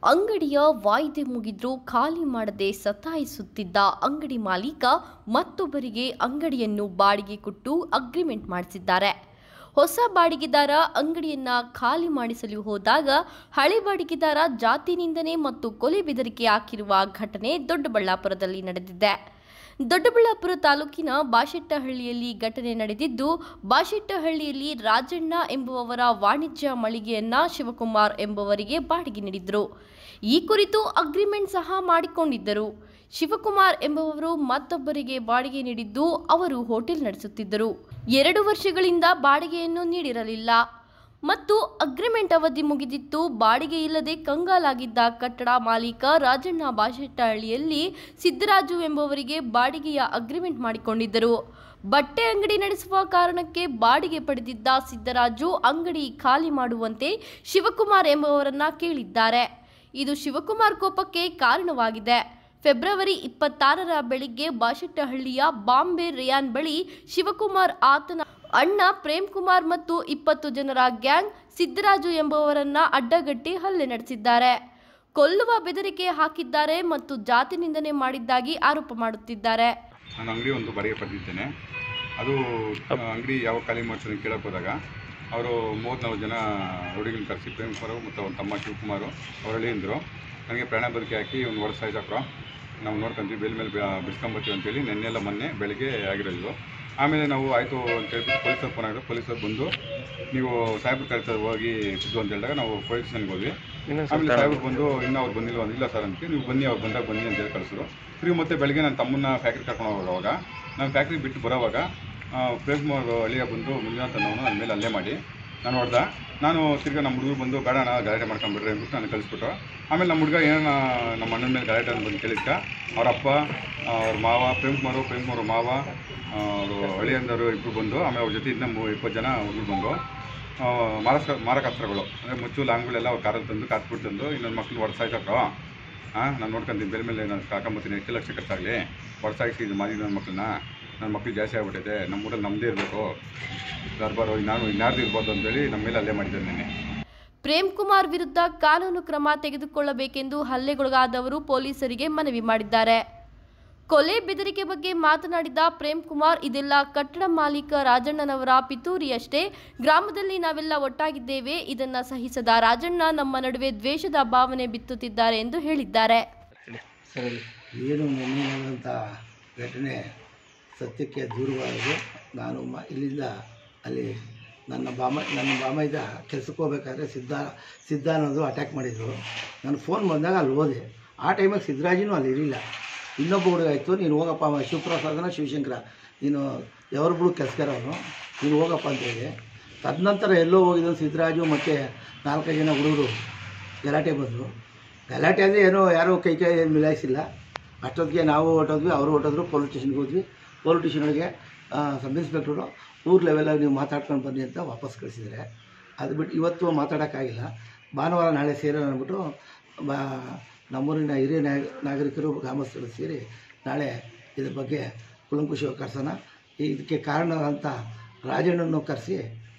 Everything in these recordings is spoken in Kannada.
ಅಂಗಡಿಯ ವಾಯ್ದೆ ಮುಗಿದ್ರೂ ಖಾಲಿ ಮಾಡದೆ ಸತಾಯಿಸುತ್ತಿದ್ದ ಅಂಗಡಿ ಮಾಲೀಕ ಮತ್ತೊಬ್ಬರಿಗೆ ಅಂಗಡಿಯನ್ನು ಬಾಡಿಗೆ ಕೊಟ್ಟು ಅಗ್ರಿಮೆಂಟ್ ಮಾಡಿಸಿದ್ದಾರೆ ಹೊಸ ಬಾಡಿಗೆದಾರ ಅಂಗಡಿಯನ್ನ ಖಾಲಿ ಮಾಡಿಸಲು ಹೋದಾಗ ಹಳೆ ಬಾಡಿಗೆದಾರ ಜಾತಿ ನಿಂದನೆ ಮತ್ತು ಕೊಲೆ ಬೆದರಿಕೆ ಹಾಕಿರುವ ಘಟನೆ ದೊಡ್ಡಬಳ್ಳಾಪುರದಲ್ಲಿ ನಡೆದಿದೆ ದೊಡ್ಡಬಳ್ಳಾಪುರ ತಾಲೂಕಿನ ಬಾಶೆಟ್ಟಹಳ್ಳಿಯಲ್ಲಿ ಘಟನೆ ನಡೆದಿದ್ದು ಬಾಶೆಟ್ಟಹಳ್ಳಿಯಲ್ಲಿ ರಾಜಣ್ಣ ಎಂಬುವವರ ವಾಣಿಜ್ಯ ಮಳಿಗೆಯನ್ನ ಶಿವಕುಮಾರ್ ಎಂಬುವರಿಗೆ ಬಾಡಿಗೆ ನೀಡಿದ್ರು ಈ ಕುರಿತು ಅಗ್ರಿಮೆಂಟ್ ಸಹ ಮಾಡಿಕೊಂಡಿದ್ದರು ಶಿವಕುಮಾರ್ ಎಂಬುವವರು ಮತ್ತೊಬ್ಬರಿಗೆ ಬಾಡಿಗೆ ನೀಡಿದ್ದು ಅವರು ಹೋಟೆಲ್ ನಡೆಸುತ್ತಿದ್ದರು ಎರಡು ವರ್ಷಗಳಿಂದ ಬಾಡಿಗೆಯನ್ನು ನೀಡಿರಲಿಲ್ಲ ಮತ್ತು ಅಗ್ರಿಮೆಂಟ್ ಅವಧಿ ಮುಗಿದಿತ್ತು ಬಾಡಿಗೆ ಇಲ್ಲದೆ ಕಂಗಾಲಾಗಿದ್ದ ಕಟ್ಟಡ ಮಾಲೀಕ ರಾಜಣ್ಣ ಬಾಶೆಟ್ಟಹಳ್ಳಿಯಲ್ಲಿ ಸಿದ್ದರಾಜು ಎಂಬುವರಿಗೆ ಬಾಡಿಗೆಯ ಅಗ್ರಿಮೆಂಟ್ ಮಾಡಿಕೊಂಡಿದ್ದರು ಬಟ್ಟೆ ಅಂಗಡಿ ನಡೆಸುವ ಕಾರಣಕ್ಕೆ ಬಾಡಿಗೆ ಪಡೆದಿದ್ದ ಸಿದ್ದರಾಜು ಅಂಗಡಿ ಖಾಲಿ ಮಾಡುವಂತೆ ಶಿವಕುಮಾರ್ ಎಂಬುವರನ್ನ ಕೇಳಿದ್ದಾರೆ ಇದು ಶಿವಕುಮಾರ್ ಕೋಪಕ್ಕೆ ಕಾರಣವಾಗಿದೆ ಫೆಬ್ರವರಿ ಇಪ್ಪತ್ತಾರರ ಬೆಳಿಗ್ಗೆ ಬಾಶೆಟ್ಟಹಳ್ಳಿಯ ಬಾಂಬೆ ರಿಯಾನ್ ಬಳಿ ಶಿವಕುಮಾರ್ ಆತನ ಅಣ್ಣ ಪ್ರೇಮ್ ಕುಮಾರ್ ಮತ್ತು ಇಪ್ಪತ್ತು ಜನರ ಗ್ಯಾಂಗ್ ಸಿದ್ದರಾಜು ಎಂಬುವರನ್ನ ಅಡ್ಡಗಟ್ಟಿ ಹಲ್ಲೆ ನಡೆಸಿದ್ದಾರೆ ಕೊಲ್ಲುವ ಬೆದರಿಕೆ ಹಾಕಿದ್ದಾರೆ ಮತ್ತು ಜಾತಿ ನಿಂದನೆ ಮಾಡಿದ್ದಾಗಿ ಆರೋಪ ಮಾಡುತ್ತಿದ್ದಾರೆ ನಾನು ಅಂಗಡಿ ಒಂದು ಬಾಡಿಗೆ ಪಡೆದಿದ್ದೇನೆ ಅದು ಆ, ಅಂಗಡಿ ಯಾವ ಖಾಲಿ ಮಾಡ್ತಾರೆ ಕೇಳಕ್ಕೆ ಹೋದಾಗ ಅವರು ಮೂವತ್ತ್ನಾಲ್ಕು ಜನ ಹುಡುಗಿನ ಕರೆಸಿ ಪ್ರೇಮ್ ಕುಮಾರು ಮತ್ತು ಅವ್ರ ತಮ್ಮ ಶಿವಕುಮಾರು ಅವ್ರು ಹೇಳಿದ್ರು ನನಗೆ ಪ್ರಾಣ ಬದುಕಿ ಹಾಕಿ ಒಂದು ವರ್ಷ ಸಾಯ್ಸಾಕ್ರು ನಾವು ನೋಡ್ಕೊಂತೀವಿ ಬೆಲ್ ಮೇಲೆ ಬಿ- ಬಿಡ್ಸ್ಕೊಂಬರ್ತೀವಿ ಅಂತೇಳಿ ನೆನ್ನೆಲ್ಲ ಮೊನ್ನೆ ಬೆಳಿಗ್ಗೆ ಆಗಿರೋದು ಆಮೇಲೆ ನಾವು ಆಯಿತು ಅಂತ ಹೇಳ್ಬಿಟ್ಟು ಪೊಲೀಸರು ಫೋನ್ ಆಗಿದ್ರು ಪೊಲೀಸರು ಬಂದು ನೀವು ಸಾಹೇಬ್ರ ಕರೀತಾರೆ ಹೋಗಿ ಸಿದ್ದು ಅಂತ ಹೇಳಿದಾಗ ನಾವು ಪೊಲೀಸ್ ಸ್ಟೇಷನ್ಗೆ ಹೋದ್ವಿ ಆಮೇಲೆ ಸಾಹೇಬ್ರು ಬಂದು ಇನ್ನೂ ಅವ್ರು ಬಂದಿಲ್ಲ ಅಂದಿಲ್ಲ ಸರ್ ಅಂತ ನೀವು ಬನ್ನಿ ಅವ್ರು ಬಂದಾಗ ಬನ್ನಿ ಅಂತ ಹೇಳಿ ಕಳಿಸಿದ್ರು ತಿರುಗಿ ಮತ್ತೆ ಬೆಳಗ್ಗೆ ನನ್ನ ತಮ್ಮನ್ನ ಫ್ಯಾಕ್ಟ್ರಿ ಕರ್ಕೊಂಡು ಹೋಗುವಾಗ ನಾನು ಫ್ಯಾಕ್ಟ್ರಿ ಬಿಟ್ಟು ಬರೋವಾಗ ಆ, ಪ್ರೇಮ್ ಕುಮಾರ್ ಅಳಿಯ ಬಂದು ಮಂಜುನಾಥ್ ಅನ್ನೋನು ನನ್ನ ಮೇಲೆ ಅಲ್ಲೇ ಮಾಡಿ ನಾನು ಹೊಡೆದ ನಾನು ತಿರ್ಗಿ ನಮ್ಮ ಹುಡುಗರು ಬಂದು ಬೇಡ ಅಣ್ಣ ಗಲಾಟೆ ಮಾಡ್ಕೊಂಡ್ಬಿಡ್ರಿ ಅಂದ್ಬಿಟ್ಟು ನಾನು ಕಳಿಸ್ಬಿಟ್ಟು ಆಮೇಲೆ ನಮ್ಮ ಹುಡುಗ ಏನೋ ನಮ್ಮ ಅಣ್ಣನ ಮೇಲೆ ಗಲಾಟೆ ಅಂತ ಬಂದು ಕೇಳಿದ್ಕ ಅವ್ರ ಅಪ್ಪ ಅವ್ರ ಮಾವ ಪ್ರೇಮ್ ಕುಮಾರು ಪ್ರೇಮ್ ಕುಮಾರ್ ಅವ್ರ ಮಾವ ಅವರು ಹಳಿಯಂದವರು ಇಬ್ಬರು ಬಂದು ಆಮೇಲೆ ಅವ್ರ ಜೊತೆ ಇನ್ನೂ ಮೂ- ಇಪ್ಪತ್ತು ಜನ ಹುಡುಗರು ಬಂದು ಆ, ಮಾರಕ ಮಾರಕಾಸ್ತ್ರಗಳು ಅಂದರೆ ಮುಚ್ಚು ಲಾಂಗ್ಗಳೆಲ್ಲ ಅವ್ರು ಕಾರಲ್ಲಿ ತಂದು ಕಾತ್ಬಿಟ್ಟು ತಂದು ಇನ್ನೊಂದು ಮಕ್ಳು ಹೊಡ್ಸಾಯ್ಸಾಕ್ರು ಹಾಂ ನಾನು ನೋಡ್ಕೊಂತೀನಿ ಬೆಲೆ ಮೇಲೆ ನಾನು ಕಾಕೊಂಬತ್ತೀನಿ ಎಷ್ಟು ಲಕ್ಷ ಖರ್ಚಾಗಲಿ ಹೊಡ್ಸಾಯಿಸಿ ಇದು ಮಾಡಿ ನನ್ನ ಮಕ್ಕಳನ್ನ ನನ್ನ ಮಕ್ಳು ಜಾಸ್ತಿ ಆಗ್ಬಿಟ್ಟೈತೆ ನಮ್ಮ ಊರಲ್ಲಿ ನಮ್ಮದೇ ಇರಬೇಕು ದರ್ಬಾರು ನಾನು ಇನ್ಯಾರ್ದು ಇರ್ಬೋದು ಅಂತೇಳಿ ನಮ್ಮ ಮೇಲೆ ಅಲ್ಲೇ ಮಾಡಿದ್ದಾರೆ ನೆನ್ನೆ ಪ್ರೇಮ್ ಕುಮಾರ್ ವಿರುದ್ಧ ಕಾನೂನು ಕ್ರಮ ತೆಗೆದುಕೊಳ್ಳಬೇಕೆಂದು ಹಲ್ಲೆಗೊಳಗಾದವರು ಪೊಲೀಸರಿಗೆ ಮನವಿ ಮಾಡಿದ್ದಾರೆ ಕೊಲೆ ಬೆದರಿಕೆ ಬಗ್ಗೆ ಮಾತನಾಡಿದ ಪ್ರೇಮ್ ಕುಮಾರ್ ಇದೆಲ್ಲ ಕಟ್ಟಡ ಮಾಲೀಕ ರಾಜಣ್ಣನವರ ಪಿತೂರಿಯಷ್ಟೇ ಗ್ರಾಮದಲ್ಲಿ ನಾವೆಲ್ಲ ಒಟ್ಟಾಗಿದ್ದೇವೆ ಇದನ್ನ ಸಹಿಸದ ರಾಜಣ್ಣ ನಮ್ಮ ನಡುವೆ ದ್ವೇಷದ ಭಾವನೆ ಬಿತ್ತುತ್ತಿದ್ದಾರೆ ಎಂದು ಹೇಳಿದ್ದಾರೆ ಏನು ನಿನ್ನೆ ನಡೆದಂಥ ಘಟನೆ ಸತ್ಯಕ್ಕೆ ದೂರವಾಗಿದೆ ನಾನು ಮ ಇಲ್ಲಿಂದ ಅಲ್ಲಿ ನನ್ನ ಬಾಮ ನನ್ನ ಬಾಮೈದ ಕೆಲ್ಸಕ್ಕೆ ಹೋಗ್ಬೇಕಾದ್ರೆ ಸಿದ್ಧ ಸಿದ್ಧ ಅನ್ನೋದು ಅಟ್ಯಾಕ್ ಮಾಡಿದರು ನಾನು ಫೋನ್ ಬಂದಾಗ ಅಲ್ಲಿ ಹೋದೆ ಆ ಟೈಮಿಗೆ ಸಿದ್ದರಾಜಿನೂ ಅಲ್ಲಿ ಇರಲಿಲ್ಲ ಇನ್ನೊಬ್ಬ ಹುಡುಗ ಆಯಿತು ನೀನು ಹೋಗಪ್ಪ ಅವ ಶಿವಪ್ರಸಾದನ ಶಿವಶಂಕರ ನೀನು ಯಾವ್ರ ಬಿಡು ಕೆಲಸಗಾರ ಅವನು ನೀನು ಹೋಗಪ್ಪ ಅಂತ ಹೇಳಿದೆ ತದನಂತರ ಎಲ್ಲೋ ಹೋಗಿದ್ದು ಸಿದ್ದರಾಜು ಮತ್ತು ನಾಲ್ಕೈದು ಜನ ಹುಡುಗರು ಗಲಾಟೆ ಬಂದರು ಗಲಾಟೆ ಅಂದರೆ ಏನೋ ಯಾರೂ ಕೈ ಕೈ ಏನು ಮಿಲಾಯಿಸಿಲ್ಲ ಅಷ್ಟೊತ್ತಿಗೆ ನಾವು ಹೊರಟೋದ್ವಿ ಅವರು ಹೊರಟೋದ್ರು ಪೊಲೀಸ್ ಸ್ಟೇಷನ್ಗೆ ಹೋದ್ವಿ ಪೊಲೀಸ್ ಸ್ಟೇಷನ್ಗೆ ಸಬ್ ಇನ್ಸ್ಪೆಕ್ಟ್ರು ಊರ್ ಲೆವೆಲಾಗಿ ನೀವು ಮಾತಾಡ್ಕೊಂಡು ಬನ್ನಿ ಅಂತ ವಾಪಸ್ ಕಳಿಸಿದ್ದಾರೆ ಅದು ಬಿಟ್ಟು ಇವತ್ತು ಮಾತಾಡೋಕ್ಕಾಗಿಲ್ಲ ಭಾನುವಾರ ನಾಳೆ ಸೇರೋಣ ಅಂದ್ಬಿಟ್ಟು ಬಾ ನಮ್ಮೂರಿನ ಹಿರಿಯ ನಾಗ ನಾಗರಿಕರು ಗ್ರಾಮಸ್ಥರು ಸೇರಿ ನಾಳೆ ಇದ್ರ ಬಗ್ಗೆ ಕುಲಂಕುಷವಾಗಿ ಕರ್ಸೋಣ ಇದಕ್ಕೆ ಕಾರಣದಂಥ ರಾಜಣ್ಣನ್ನು ಕರೆಸಿ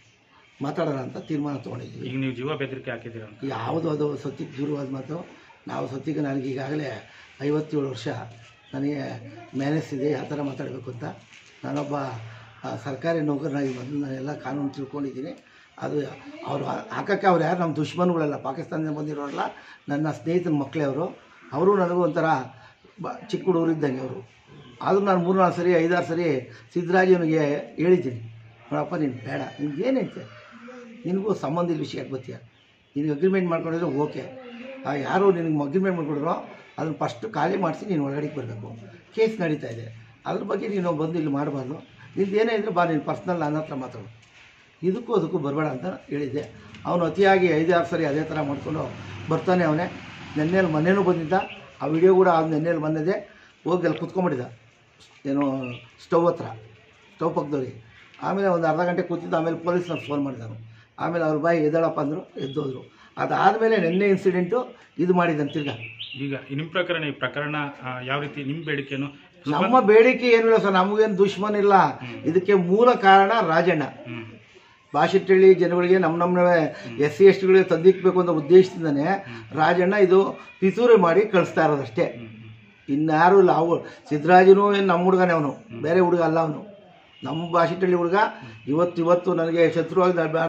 ಮಾತಾಡೋಣ ಅಂತ ತೀರ್ಮಾನ ತೊಗೊಂಡಿದ್ದೀವಿ ಈಗ ನೀವು ಜೀವ ಬೆದರಿಕೆ ಹಾಕಿದ್ದೀರ ಅಂತ ಯಾವುದು ಅದು ಸತ್ಯಕ್ಕೆ ದೂರವಾದ ಮಾತು ನಾವು ಸತ್ಯಕ್ಕೆ ನನಗೆ ಈಗಾಗಲೇ ಐವತ್ತೇಳು ವರ್ಷ ನನಗೆ ಮ್ಯಾನೇಜ್ ಇದೆ ಯಾವ ಥರ ಮಾತಾಡಬೇಕು ಅಂತ ನಾನೊಬ್ಬ ಆ, ಸರ್ಕಾರಿ ನೌಕರನಾಗಿ ಬಂದು ನಾನೆಲ್ಲ ಕಾನೂನು ತಿಳ್ಕೊಂಡಿದ್ದೀನಿ ಅದು ಅವರು ಹಾಕೋಕ್ಕೆ ಅವ್ರು ಯಾರು ನಮ್ಮ ದುಶ್ಮನ್ಗಳಲ್ಲ ಪಾಕಿಸ್ತಾನದಿಂದ ಬಂದಿರೋರಲ್ಲ ನನ್ನ ಸ್ನೇಹಿತನ ಮಕ್ಕಳೇ ಅವರು ಅವರು ನನಗೂ ಒಂಥರ ಬ ಚಿಕ್ಕ ಹುಡುಗರು ಇದ್ದಂಗೆ ಅವರು ಆದರೂ ನಾನು ಮೂರು ನಾಲ್ಕು ಸರಿ ಐದಾರು ಸರಿ ಸಿದ್ದರಾಜನಿಗೆ ಹೇಳಿದ್ದೀನಿ ನೋಡಪ್ಪ ನೀನು ಬೇಡ ನಿನ್ಗೆ ಏನೈತೆ ನಿನಗೂ ಸಂಬಂಧ ಇಲ್ಲ ವಿಷಯಕ್ಕೆ ಬರ್ತೀಯ ನಿನಗೆ ಅಗ್ರಿಮೆಂಟ್ ಮಾಡ್ಕೊಂಡಿದ್ರೆ ಓಕೆ ಆ ಯಾರು ನಿನಗೆ ಅಗ್ರಿಮೆಂಟ್ ಮಾಡ್ಕೊಡ್ರೋ ಅದನ್ನು ಫಸ್ಟ್ ಖಾಲಿ ಮಾಡಿಸಿ ನೀನು ಒಳಗಡೆಗೆ ಬರಬೇಕು ಕೇಸ್ ನಡೀತಾ ಇದೆ ಅದ್ರ ಬಗ್ಗೆ ನೀನು ಬಂದು ಇಲ್ಲಿ ಮಾಡಬಾರ್ದು ನಿಂದು ಏನೇ ಇದ್ರೂ ಬಾ ನೀನು ಪರ್ಸ್ನಲ್ ನನ್ನ ಹತ್ರ ಮಾತಾಡು ಇದಕ್ಕೂ ಅದಕ್ಕೂ ಬರಬೇಡ ಅಂತ ಹೇಳಿದ್ದೆ ಅವನು ಅತಿಯಾಗಿ ಐದಾರು ಸರಿ ಅದೇ ಥರ ಮಾಡ್ಕೊಂಡು ಬರ್ತಾನೆ ಅವನೇ ನೆನ್ನೆಲ್ಲಿ ಮನೇನೂ ಬಂದಿದ್ದ ಆ ವಿಡಿಯೋ ಕೂಡ ಅವ್ನು ನೆನ್ನೆಲ್ಲಿ ಬಂದಿದೆ ಹೋಗಿ ಅಲ್ಲಿ ಕುತ್ಕೊಂಬಿಟ್ಟಿದ್ದ ಏನೋ ಸ್ಟವ್ ಹತ್ರ ಸ್ಟವ್ ಪಕ್ಕದವ್ರಿಗೆ ಆಮೇಲೆ ಒಂದು ಅರ್ಧ ಗಂಟೆ ಕೂತಿದ್ದು ಆಮೇಲೆ ಪೊಲೀಸ್ನವ್ರು ಫೋನ್ ಮಾಡಿದನು ಆಮೇಲೆ ಅವ್ರ ಬಾಯಿ ಎದ್ದೇಳಪ್ಪ ಅಂದರು ಎದ್ದೋದ್ರು ಅದಾದಮೇಲೆ ನಿನ್ನೆ ಇನ್ಸಿಡೆಂಟು ಇದು ಮಾಡಿದ್ದಾನೆ ತಿರ್ಗಾ ಈಗ ನಿಮ್ಮ ಪ್ರಕರಣ ಈ ಪ್ರಕರಣ ಆ, ಯಾವ ರೀತಿ ನಿಮ್ಮ ಬೇಡಿಕೆಯನ್ನು ನಮ್ಮ ಬೇಡಿಕೆ ಏನಿಲ್ಲ ಸರ್ ನಮಗೇನು ದುಶ್ಮನ್ ಇಲ್ಲ ಇದಕ್ಕೆ ಮೂಲ ಕಾರಣ ರಾಜಣ್ಣ ಹ್ಮ್ ಭಾಷೆಟ್ಟಳ್ಳಿ ಜನಗಳಿಗೆ ನಮ್ಮ ನಮ್ಮನೆ ಎಸ್ ಸಿ ಎಸ್ ಟಿಗಳಿಗೆ ತಂದಿಕ್ಬೇಕು ಅನ್ನೋ ಉದ್ದೇಶದಿಂದನೇ ರಾಜಣ್ಣ ಇದು ಪಿತೂರಿ ಮಾಡಿ ಕಳಿಸ್ತಾ ಇರೋದಷ್ಟೇ ಇನ್ಯಾರು ಇಲ್ಲ ಅವು ಸಿದ್ದರಾಜನು ಏನು ನಮ್ಮ ಹುಡುಗನೇ ಅವನು ಬೇರೆ ಹುಡುಗ ಅಲ್ಲ ಅವನು ನಮ್ಮ ಭಾಷೆಟ್ಟಳ್ಳಿ ಹುಡುಗ ಇವತ್ತು ಇವತ್ತು ನನಗೆ ಶತ್ರುವಾಗಿ